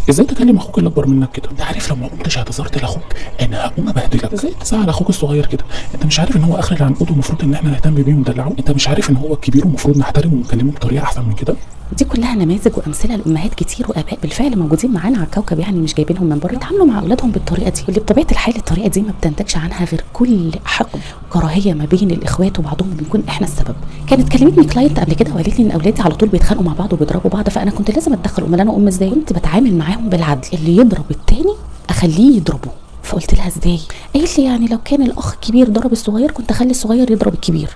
ازاي تكلم اخوك اللي اكبر منك كده انت عارف لو ما قمتش اعتذرت لاخوك انا هقوم ابهدلك ازاي تزعل اخوك الصغير كده انت مش عارف ان هو اخر العنقود ومفروض ان احنا نهتم بيه وندلعه انت مش عارف ان هو الكبير ومفروض نحترمه ونكلمه بطريقه احسن من كده دي كلها نماذج وامثله لامهات كتير واباء بالفعل موجودين معانا على الكوكب يعني مش جايبينهم من بره يتعاملوا مع اولادهم بالطريقه دي واللي بطبيعه الحال الطريقه دي ما بتنتجش عنها غير كل حقد وكراهيه ما بين الاخوات وبعضهم بنكون احنا السبب كانت كلمتني كلاينت قبل كده وقالت لي ان اولادي على طول بيتخانقوا مع بعض وبيضربوا بعض فانا كنت لازم اتدخل امال انا ام ازاي كنت بتعامل معاهم بالعدل اللي يضرب التاني اخليه يضربه فقلت لها ازاي قالت لي يعني لو كان الاخ الكبير ضرب الصغير كنت اخلي الصغير يضرب الكبير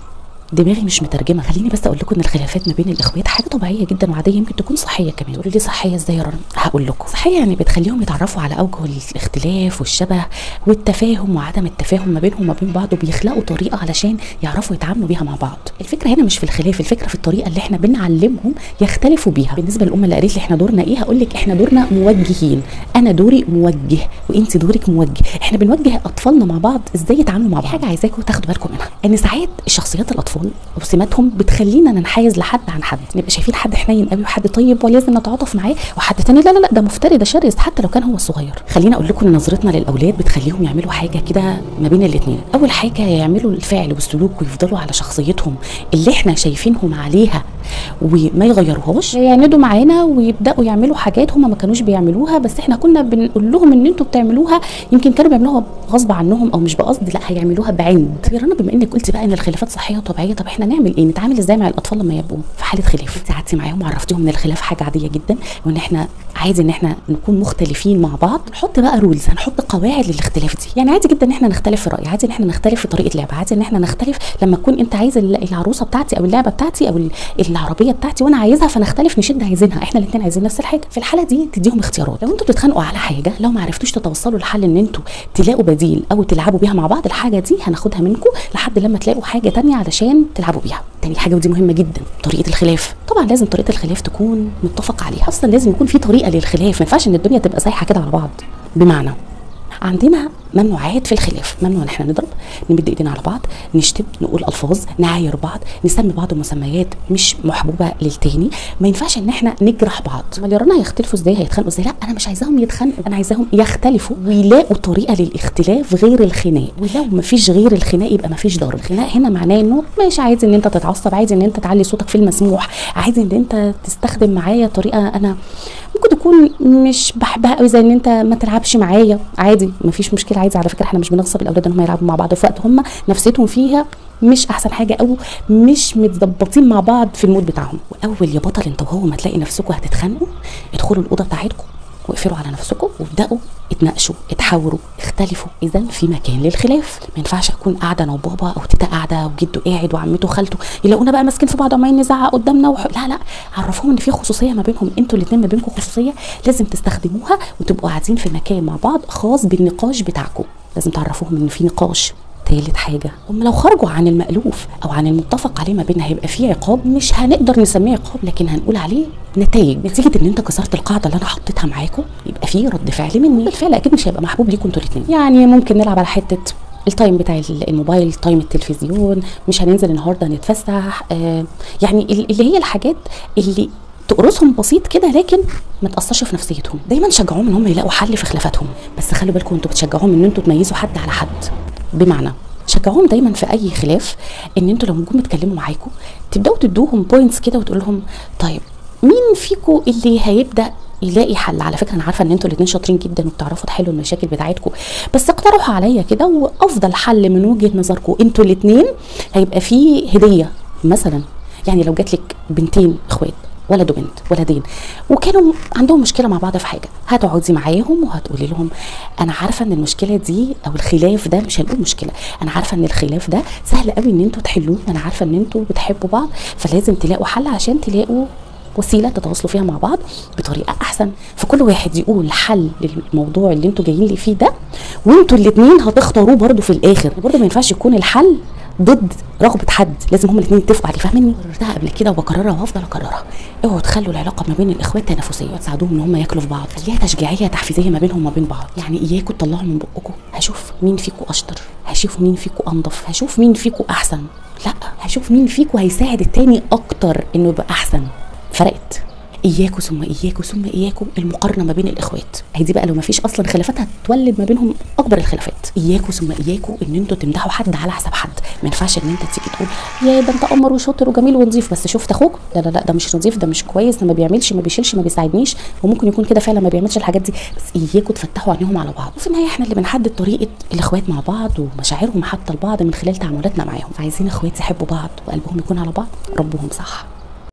دماغي مش مترجمه خليني بس اقول لكم ان الخلافات ما بين الاخوات حاجه طبيعيه جدا وعاديه يمكن تكون صحيه كمان تقولوا لي صحيه ازاي يا رنا هقول لكم صحيه يعني بتخليهم يتعرفوا على اوجه الاختلاف والشبه والتفاهم وعدم التفاهم ما بينهم وما بين بعض وبيخلقوا طريقه علشان يعرفوا يتعاملوا بيها مع بعض الفكره هنا مش في الخلاف الفكره في الطريقه اللي احنا بنعلمهم يختلفوا بيها بالنسبه للام اللي قالت لي احنا دورنا ايه هقول لك احنا دورنا موجهين انا دوري موجه وانت دورك موجه احنا بنوجه اطفالنا مع بعض ازاي يتعاملوا مع بعض حاجه عايزاكم تاخدوا بالكم منها ان ساعات الشخصيات الاطفال وسماتهم بتخلينا ننحاز لحد عن حد نبقى شايفين حد حنين قوي وحد طيب ولازم نتعاطف معاه وحد تاني لا لا لا ده مفتري ده شرس حتى لو كان هو الصغير خليني اقول لكم ان نظرتنا للاولاد بتخليهم يعملوا حاجه كده ما بين الاثنين اول حاجه يعملوا الفعل والسلوك ويفضلوا على شخصيتهم اللي احنا شايفينهم عليها وما يغيروهاش يعندوا معانا ويبداوا يعملوا حاجات هم ما كانوش بيعملوها بس احنا كنا بنقول لهم ان انتوا بتعملوها يمكن كانوا بيعملوها غصب عنهم او مش بقصد لا هيعملوها بعند يا رنا بما انك قلتي بقى ان الخلافات صحيه وطبيعيه طب احنا نعمل ايه نتعامل ازاي مع الاطفال لما يبقوا في حاله خلاف انت قعدتي معاهم وعرفتيهم ان الخلاف حاجه عاديه جدا وان احنا عادي ان احنا نكون مختلفين مع بعض نحط بقى رولز هنحط قواعد للاختلاف دي يعني عادي جدا ان احنا نختلف في الراي عادي ان احنا نختلف في طريقه لعب عادي ان احنا نختلف لما تكون انت عايز العروسه بتاعتي او اللعبه بتاعتي او العربيه بتاعتي وانا عايزها فنختلف نشد عايزينها احنا الاثنين عايزين نفس الحاجه في الحاله دي تديهم اختيارات لو انتوا بتتخانقوا على حاجه لو ما عرفتوش تتوصلوا لحل ان انتوا تلاقوا بديل او تلعبوا بيها مع بعض الحاجه دي هناخدها منكم لحد لما تلاقوا حاجه تانية علشان تلعبوا بيها تاني حاجه ودي مهمه جدا طريقه الخلاف طبعا لازم طريقه الخلاف تكون متفق عليها اصلا لازم يكون في طريقه للخلاف ما ينفعش ان الدنيا تبقى سايحه كده على بعض بمعنى عندنا ممنوعات في الخلاف ممنوع ان احنا نضرب نمد ايدينا على بعض نشتم نقول الفاظ نعاير بعض نسمي بعض مسميات مش محبوبه للتاني ما ينفعش ان احنا نجرح بعض ما يرانا هيختلفوا ازاي هيتخانقوا ازاي لا انا مش عايزاهم يتخانقوا انا عايزاهم يختلفوا ويلاقوا طريقه للاختلاف غير الخناق ولو ما فيش غير الخناق يبقى ما فيش ضرب الخناق هنا معناه انه ماشي عادي ان انت تتعصب عادي ان انت تعلي صوتك في المسموح عادي ان انت تستخدم معايا طريقه انا ممكن تكون مش بحبها قوي زي ان انت ما تلعبش معايا عادي ما فيش مشكله عادي على فكره احنا مش بنغصب الاولاد ان هم يلعبوا مع بعض في وقت هم نفسيتهم فيها مش احسن حاجه او مش متظبطين مع بعض في المود بتاعهم واول يا بطل انت وهو ما تلاقي نفسكم هتتخانقوا ادخلوا الاوضه بتاعتكم واقفلوا على نفسكم وابداوا اتناقشوا اتحاوروا اختلفوا اذا في مكان للخلاف ما ينفعش اكون قاعده انا وبابا او تيتا قاعده وجده قاعد وعمته وخالته يلاقونا بقى ماسكين في بعض وعمالين نزعق قدامنا وح... لا لا عرفوهم ان في خصوصيه ما بينهم انتوا الاثنين ما بينكم خصوصيه لازم تستخدموها وتبقوا قاعدين في مكان مع بعض خاص بالنقاش بتاعكم لازم تعرفوهم ان في نقاش تالت حاجة هم لو خرجوا عن المألوف أو عن المتفق عليه ما بيننا هيبقى في عقاب مش هنقدر نسميه عقاب لكن هنقول عليه نتائج نتيجة إن أنت كسرت القاعدة اللي أنا حطيتها معاكم يبقى في رد فعل مني الفعل أكيد مش هيبقى محبوب ليكم انتوا الاتنين يعني ممكن نلعب على حتة التايم بتاع الموبايل تايم التلفزيون مش هننزل النهارده نتفسح آه يعني اللي هي الحاجات اللي تقرصهم بسيط كده لكن ما تاثرش في نفسيتهم دايما شجعوهم ان هم يلاقوا حل في خلافاتهم بس خلوا بالكم انتوا بتشجعوهم ان انتوا تميزوا حد على حد بمعنى شجعوهم دايما في اي خلاف ان انتوا لما جم يتكلموا معاكم تبداوا تدوهم بوينتس كده وتقول لهم طيب مين فيكم اللي هيبدا يلاقي حل على فكره انا عارفه ان انتوا الاثنين شاطرين جدا وبتعرفوا تحلوا المشاكل بتاعتكم بس اقترحوا عليا كده وافضل حل من وجهه نظركم انتوا الاثنين هيبقى فيه هديه مثلا يعني لو جات لك بنتين اخوات ولد وبنت ولدين وكانوا عندهم مشكله مع بعض في حاجه هتقعدي معاهم وهتقولي لهم انا عارفه ان المشكله دي او الخلاف ده مش هنقول مشكله انا عارفه ان الخلاف ده سهل قوي ان انتوا تحلوه انا عارفه ان انتوا بتحبوا بعض فلازم تلاقوا حل عشان تلاقوا وسيله تتواصلوا فيها مع بعض بطريقه احسن فكل واحد يقول حل للموضوع اللي انتوا جايين لي فيه ده وانتوا الاثنين هتختاروه برده في الاخر برده ما ينفعش يكون الحل ضد رغبه حد لازم هما الاثنين يتفقوا عليه فاهميني قررتها قبل كده وبكررها وهفضل اكررها اوعوا تخلوا العلاقه ما بين الاخوات تنافسيه تساعدوهم ان هما ياكلوا في بعض خليها تشجيعيه تحفيزيه ما بينهم وما بين بعض يعني اياكم تطلعوا من بقكم هشوف مين فيكم اشطر هشوف مين فيكم انضف هشوف مين فيكم احسن لا هشوف مين فيكم هيساعد التاني اكتر انه يبقى احسن فرقت اياكوا ثم اياكوا ثم اياكوا المقارنه ما بين الاخوات هي دي بقى لو ما فيش اصلا خلافات هتولد ما بينهم اكبر الخلافات اياكوا ثم اياكوا ان انتوا تمدحوا حد على حساب حد ما ينفعش ان انت تيجي تقول يا ده انت قمر وشاطر وجميل ونظيف بس شفت اخوك لا لا لا ده مش نظيف ده مش كويس ده ما بيعملش ما بيشيلش ما بيساعدنيش وممكن يكون كده فعلا ما بيعملش الحاجات دي بس اياكوا تفتحوا عينيهم على بعض وفي النهايه احنا اللي بنحدد طريقه الاخوات مع بعض ومشاعرهم حتى لبعض من خلال تعاملاتنا معاهم فعايزين اخوات يحبوا بعض وقلبهم يكون على بعض ربهم صح